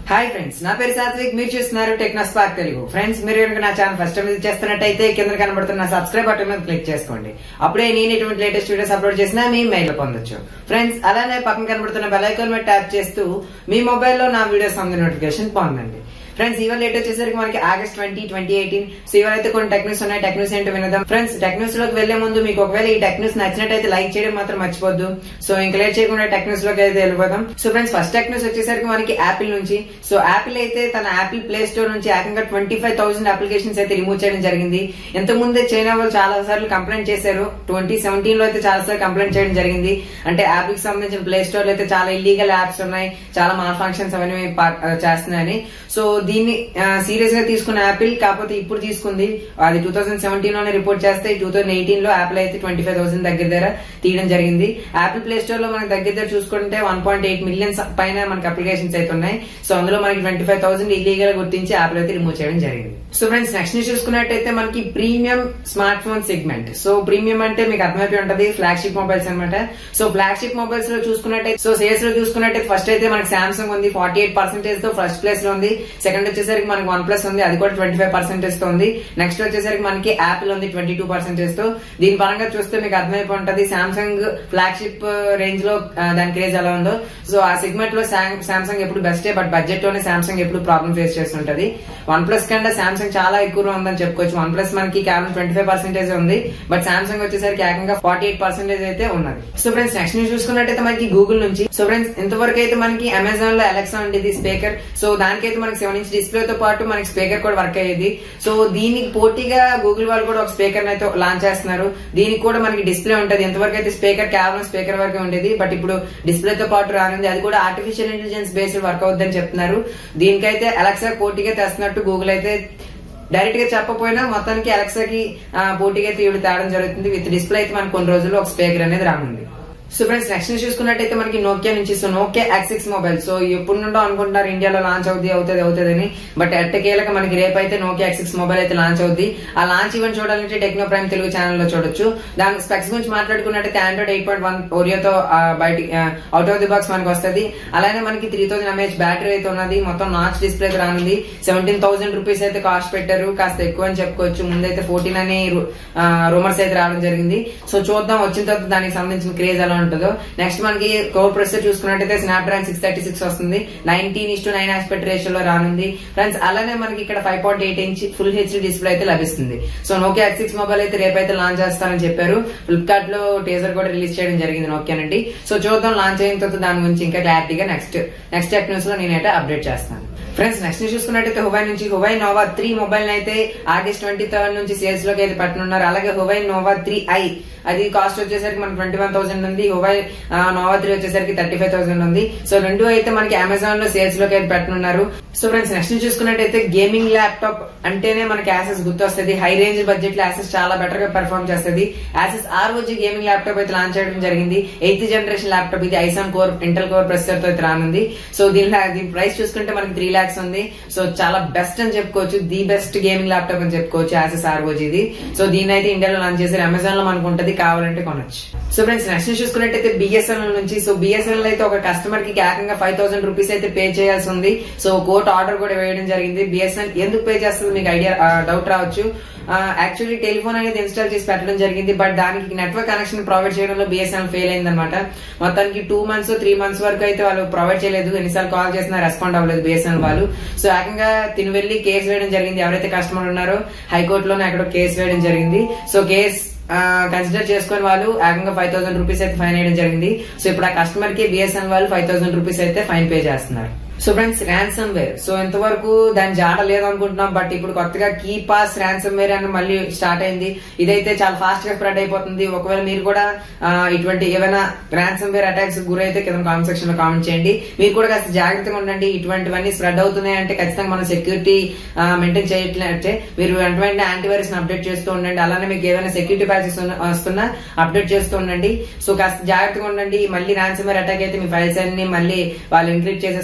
hi friends నా పేరు సాత్విక్ మీరు చూస్తున్నారు టెక్నో స్పార్క్ తెలుగు ఫ్రెండ్స్ మీరు కనుక నా ఛానల్ ఫస్ట్ టైం విజిట్ చేస్తున్నట్టయితే కింద కనబడుతున్న సబ్స్క్రైబ్ బటన్ మీద క్లిక్ చేసుకోండి అప్పుడే నేను ఇటువంటి లేటెస్ట్ వీడియోస్ అప్లోడ్ చేసినా మీ మెయిల్ పొందొచ్చు ఫ్రెండ్స్ అలానే పక్కన కనబడుతున్న బెల్ ఐకాన్ మీద ట్యాప్ చేస్తూ మీ మొబైల్లో నా వీడియోస్ సంబంధించిన నోటిఫికేషన్ పొందండి ఫ్రెండ్స్ ఇవాళ లేట్ వచ్చేసరికి మనకి August twenty twenty eighteen so ఇవాళ అయితే కొన్ని టెక్నిక్స్ ఉన్నాయి టెక్నిక్స్ ఏంటో వినదాం ఫ్రెండ్స్ టెక్నిక్స్ లోకి వెళ్లే ముందు మీకు ఒకవేళ ఈ టెక్నిక్స్ నచ్చినట్టయితే లైక్ చేయడం మాత్రం మర్చిపోద్దు సో ఇంకా లేట్ చేయకుండా టెక్నిక్స్ లోకి అయితే వెళ్ళిపోదాం సో ఫ్రెండ్స్ ఫస్ట్ టెక్నిక్స్ వచ్చేసరికి మనకి యాపిల్ నుంచి సో యాపిల్ అయితే తన యాపిల్ ప్లే స్టోర్ నుంచి ఏకంగా ట్వంటీ ఫైవ్ థౌసండ్ అప్లికేషన్స్ అయితే రిమూవ్ చేయడం జరిగింది ఇంతకు ముందే చైనా వాళ్ళు చాలా సార్లు కంప్లైంట్ చేశారు ట్వంటీ సెవెంటీన్ లో అయితే చాలా సార్లు కంప్లైంట్ చేయడం జరిగింది అంటే యాపిల్ కి సంబంధించిన ప్లే స్టోర్ లో అయితే చాలా ఇల్లీగల్ యాప్స్ ఉన్నాయి చాలా మాల్ ఫంక్షన్స్ అవన్నీ పా- ఆ, చేస్తున్నాయని సో దీన్ని సీరియస్ గా తీసుకున్న యాపిల్ కాకపోతే ఇప్పుడు తీసుకుంది అది టూ థౌసండ్ సెవెంటీన్ లోనే రిపోర్ట్ చేస్తే టూ థౌసండ్ ఎయిటీన్ లో యాపిల్ అయితే ట్వంటీ ఫైవ్ థౌసండ్ దగ్గర దగ్గర తీయడం జరిగింది యాపిల్ ప్లే స్టోర్ లో మనకి దగ్గర దగ్గర చూసుకుంటే వన్ పాయింట్ ఎయిట్ మిలియన్స్ పైన మనకి అప్లికేషన్స్ అయితే ఉన్నాయి సో అందులో మనకి ట్వంటీ ఫైవ్ థౌసండ్ ఇల్లీగల్ గుర్తించి యాపిల్ అయితే రిమూవ్ చేయడం జరిగింది సో ఫ్రెండ్స్ నెక్స్ట్ న్యూస్ చూసుకున్నట్టయితే మనకి premium smart phone segment so premium అంటే మీకు అర్థమైపోయి ఉంటది ఫ్లాగ్షిప్ మొబైల్స్ అనమాట సో ఫ్లాగ్షిప్ మొబైల్స్ లో చూసుకున్నట్టయితే సో సేల్స్ లో చూసుకున్నట్టయితే ఫస్ట్ అయితే మనకి సామ్సంగ్ ఉంది ఫార్టీ ఎయిట్ పర్సెంటేజ్ తో ఫస్ట్ ప్లేస్ లో ఉంది సెకండ్ వచ్చేసరికి మనకి వన్ ప్లస్ ఉంది అది కూడా ట్వంటీ ఫైవ్ పర్సెంటేజ్ తో ఉంది నెక్స్ట్ వచ్చేసరికి మనకి యాపిల్ ఉంది ట్వంటీ టూ పర్సెంటేజ్ తో దీని పరంగా చూస్తే మీకు అర్థమైపోయి ఉంటది సామ్సంగ్ ఫ్లాగ్షిప్ రేంజ్ లో ఆ, దాని క్రేజ్ ఎలా ఉందో సో ఆ సెగ్మెంట్ లో సామ్సంగ్ ఎప్పుడు బెస్టే బట్ బడ్జెట్ లోనే సామ్సంగ్ ఎప్పుడు ప్రాబ్లం ఫేస్ చేస్తుంటది వన్ ప్లస్ కంటే సామ్సంగ్ చాలా ఎక్కువ ఉందని చెప్పుకోవచ్చు వన్ ప్లస్ మనకి కేవలం ట్వంటీ ఫైవ్ పర్సెంటేజ్ ఉంది బట్ సామ్సంగ్ వచ్చేసరికి ఏకంగా ఫార్టీ ఎయిట్ పర్సెంటేజ్ అయితే ఉన్నది సో ఫ్రెండ్స్ నెక్స్ట్ న్యూస్ చూసుకున్నట్టయితే మనకి గూగుల్ నుంచి సో ఫ్రెండ్స్ ఇంతవరకు అయితే మనకి అమెజాన్ లో అలెక్సా ఉండేది స్పీకర్ సో దానికైతే మనకి సెవెన్ ఇంచ్ డిస్ప్లే తో పాటు మనకి స్పీకర్ కూడా వర్క్ అయ్యేది సో దీనికి పోటీగా గూగుల్ వాళ్ళు కూడా ఒక స్పీకర్ అయితే లాంచ్ చేస్తున్నారు దీనికి కూడా మనకి డిస్ప్లే ఉంటది ఎంతవరకు అయితే స్పీకర్ కేవలం స్పీకర్ వరకే ఉండేది బట్ ఇప్పుడు డిస్ప్లే తో పాటు రానుంది అది కూడా ఆర్టిఫిషియల్ ఇంటెలిజెన్స్ బేస్డ్ వర్క్ అవుద్దని చెప్తున్నారు దీనికైతే అలెక్సా పోటీగా తెస్తున్నట్టు గూగుల్ అయితే డైరెక్ట్ గా చెప్పకపోయినా మొత్తానికి అలెక్సాకి ఆ, పోటీగా తీయడం తేడం జరుగుతుంది విత్ డిస్ప్లే అయితే మనకు కొన్ని రోజుల్లో ఒక స్పీకర్ అనేది రానుంది సో ఫ్రెండ్స్ నెక్స్ట్ న్యూస్ చూసుకున్నట్టయితే మనకి నోకియా నుంచి so Nokia X six mobile so ఎప్పుడు నుండో అనుకుంటున్నారు ఇండియాలో లాంచ్ అవుతుంది అవుతుంది అవుతుంది అని బట్ ఎట్టకేలక మనకి రేపు అయితే నోకియా యాక్సిక్స్ మొబైల్ అయితే లాంచ్ అవుద్ది ఆ లాంచ్ ఈవెంట్ చూడాలంటే టెక్నో ప్రైమ్ తెలుగు ఛానల్ లో చూడొచ్చు దాని స్పెక్స్ గురించి మాట్లాడుకున్నట్టయితే ఆండ్రాయిడ్ ఎయిట్ పాయింట్ వన్ ఓరియోతో బయట అవుట్ ఆఫ్ ది బాక్స్ మనకి వస్తుంది అలానే మనకి త్రీ థౌసండ్ ఎంఏహెచ్ బ్యాటరీ అయితే ఉన్నది మొత్తం నాచ్ డిస్ప్లే అయితే రానుంది సెవెంటీన్ థౌసండ్ రూపీస్ అయితే కాస్ట్ పెట్టారు కాస్త ఎక్కువ అని చెప్పుకోవచ్చు ముందైతే ఫోర్టీన్ అని రూమర్స్ అయితే రావడం జరిగింది సో చూద్దాం వచ్చిన తర్వాత దానికి సంబంధించిన క్రేజ్ ఎలా ఉంటుందో నెక్స్ట్ మనకి కోర్ ప్రొసెసర్ చూసుకున్నట్టయితే Snapdragon six thirty six వస్తుంది nineteen is to nine aspect రేషియోలో రానుంది ఫ్రెండ్స్ అలానే మనకి ఇక్కడ five point eight inch full HD display అయితే లభిస్తుంది so Nokia X six mobile అయితే రేపైతే లాంచ్ చేస్తారని చెప్పారు ఫ్లిప్కార్ట్ లో టేజర్ కూడా రిలీజ్ చేయడం జరిగింది నోకియా నుండి సో చూద్దాం లాంచ్ అయిన తర్వాత దాని గురించి ఇంకా క్లారిటీగా నెక్స్ట్ నెక్స్ట్ టెక్ న్యూస్ లో నేనైతే అప్డేట్ చేస్తాను ఫ్రెండ్స్ నెక్స్ట్ న్యూస్ చూసుకున్నట్టయితే హువై నుంచి హువై నోవా త్రీ మొబైల్ అయితే ఆగస్ట్ ట్వంటీ థర్డ్ నుంచి సేల్స్ లోకి అయితే పెట్టనున్నారు అలాగే హువై నోవా త్రీ ఐ అది కాస్ట్ వచ్చేసరికి మనకి ట్వంటీ వన్ థౌసండ్ ఉంది హువై నోవా త్రీ వచ్చేసరికి థర్టీ ఫైవ్ థౌసండ్ ఉంది సో రెండు అయితే మనకి అమెజాన్ లో సేల్స్ లోకి అయితే పెట్టనున్నారు సో ఫ్రెండ్స్ నెక్స్ట్ న్యూస్ చూసుకున్నట్టయితే గేమింగ్ ల్యాప్టాప్ అంటేనే మనకి యాసెస్ గుర్తొస్తుంది హై రేంజ్ బడ్జెట్ లో యాసెస్ చాలా బెటర్ గా పెర్ఫార్మ్ చేస్తుంది యాసెస్ ఆర్ వచ్చి గేమింగ్ ల్యాప్టాప్ అయితే లాంచ్ చేయడం జరిగింది ఎయిత్ జనరేషన్ ల్యాప్టాప్ ఇది ఐసాన్ కోర్ ఇంటెల్ కోర్ ప్రొసెసర్ తో అయితే రానుంది సో దీని దీని ప్రైస్ చూసుకుంటే మనకి త్రీ లాక్స్ ఉంది సో చాలా బెస్ట్ అని చెప్పుకోవచ్చు ది బెస్ట్ గేమింగ్ ల్యాప్టాప్ అని చెప్పుకోవచ్చు యాసెస్ ఆర్ ఇది సో దీని అయితే ఇండియాలో లాంచ్ చేశారు అమెజాన్ లో మనకు ఉంటది కావాలంటే కొనొచ్చు సో ఫ్రెండ్స్ నెక్స్ట్ చూసుకున్నట్టయితే బిఎస్ఎన్ఎల్ నుంచి సో బిఎస్ఎన్ఎల్ అయితే ఒక కస్టమర్ కి ఏకంగా ఫైవ్ థౌసండ్ రూపీస్ అయితే పే చేయాల్సి ఉంది సో కోర్ట్ ఆర్డర్ కూడా వేయడం జరిగింది బిఎస్ఎన్ఎల్ ఎందుకు పే చేస్తుంది మీకు ఐడియా డౌట్ రావచ్చు యాక్చువల్లీ టెలిఫోన్ అనేది ఇన్స్టాల్ చేసి పెట్టడం జరిగింది బట్ దానికి నెట్వర్క్ కనెక్షన్ ప్రొవైడ్ చేయడంలో బిఎస్ఎన్ఎల్ ఫెయిల్ అయిందనమాట మొత్తానికి టూ మంత్స్ త్రీ మంత్స్ వరకు అయితే వాళ్ళు ప్రొవైడ్ చేయలేదు ఎన్నిసార్లు కాల్ చేసినా రెస్పాండ్ అవ్వలేదు బిఎస్ఎన్ఎల్ వాళ్ళు సో ఏకంగా తిని వెళ్లి కేసు వేయడం జరిగింది ఎవరైతే కస్టమర్ ఉన్నారో హైకోర్టులోనే అక్కడ కేసు వేయడం జరిగింది సో కేసు కన్సిడర్ చేసుకుని వాళ్ళు ఏకంగా ఫైవ్ థౌసండ్ రూపీస్ అయితే ఫైన్ వేయడం జరిగింది సో ఇప్పుడు ఆ కస్టమర్ కి బిఎస్ఎన్ వాళ్ళు ఫైవ్ థౌసండ్ రూపీస్ అయితే ఫైన్ పే చేస్తున్నారు so friends ransomware so ఇంతవరకు దాని జాడ లేదు అనుకుంటున్నాం బట్ ఇప్పుడు కొత్తగా కీ పాస్ ర్యాన్సమ్ వేర్ అని మళ్ళీ స్టార్ట్ అయింది ఇదైతే చాలా ఫాస్ట్ గా స్ప్రెడ్ అయిపోతుంది ఒకవేళ మీరు కూడా ఆ, ఇటువంటి ఏమైనా ర్యాన్సమ్ వేర్ అటాక్స్ గురైతే కింద కామెంట్ సెక్షన్ లో కామెంట్ చేయండి మీరు కూడా కాస్త జాగ్రత్తగా ఉండండి ఇటువంటివన్నీ స్ప్రెడ్ అవుతున్నాయి అంటే ఖచ్చితంగా మనం సెక్యూరిటీ మెయింటైన్ చేయట్లంటే మీరు వెంట వెంటనే యాంటీవైరస్ అప్డేట్ చేస్తూ ఉండండి అలానే మీకు ఏమైనా సెక్యూరిటీ ప్యాచెస్ వస్తున్నా అప్డేట్ చేస్తూ ఉండండి సో కాస్త జాగ్రత్తగా ఉండండి మళ్ళీ ర్యాన్సమ్ వేర్ అటాక్ అయితే మీ ఫైల్స్ అన్ని మళ్ళీ వాళ్ళు ఎన్క్రిప్ట్ చేసేస్తారు మళ్ళీ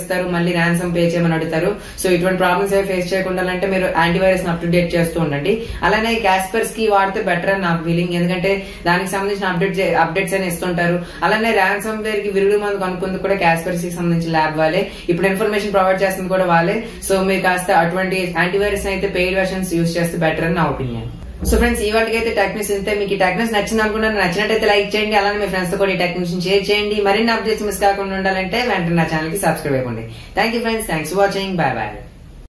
మళ్ళీ ర్యాన్సమ్ పే చేయమని అడుగుతారు సో ఇటువంటి ప్రాబ్లమ్స్ ఏవి ఫేస్ చేయకుండా అంటే మీరు యాంటీవైరస్ అప్ టు డేట్ చేస్తూ ఉండండి అలానే క్యాస్పర్స్ కి వాడితే బెటర్ అని నాకు ఫీలింగ్ ఎందుకంటే దానికి సంబంధించిన అప్డేట్ అప్డేట్స్ అని ఇస్తుంటారు అలానే ర్యాన్సమ్ వేర్ కి విరుడు మంది కనుక్కుంది కూడా క్యాస్పర్స్ కి సంబంధించిన ల్యాబ్ వాళ్ళే ఇప్పుడు ఇన్ఫర్మేషన్ ప్రొవైడ్ చేస్తుంది కూడా వాళ్ళే సో మీరు కాస్త అటువంటి యాంటీవైరస్ అయితే పెయిడ్ వెర్షన్స్ యూస్ చేస్తే బెటర్ అని నా ఒపీనియన్ సో ఫ్రెండ్స్ ఈ వాటికి అయితే టెక్నిక్స్ ఇంతే మీకు ఈ టెక్నిక్స్ నచ్చింది అనుకున్నాను నచ్చినట్టయితే లైక్ చేయండి అలానే మీ ఫ్రెండ్స్ తో కూడా ఈ టెక్నిక్స్ షేర్ చేయండి మరిన్ని అప్డేట్స్ మిస్ కాకుండా ఉండాలంటే వెంటనే నా ఛానల్ కి సబ్స్క్రైబ్ అయిపోండి thank you friends thanks for watching bye bye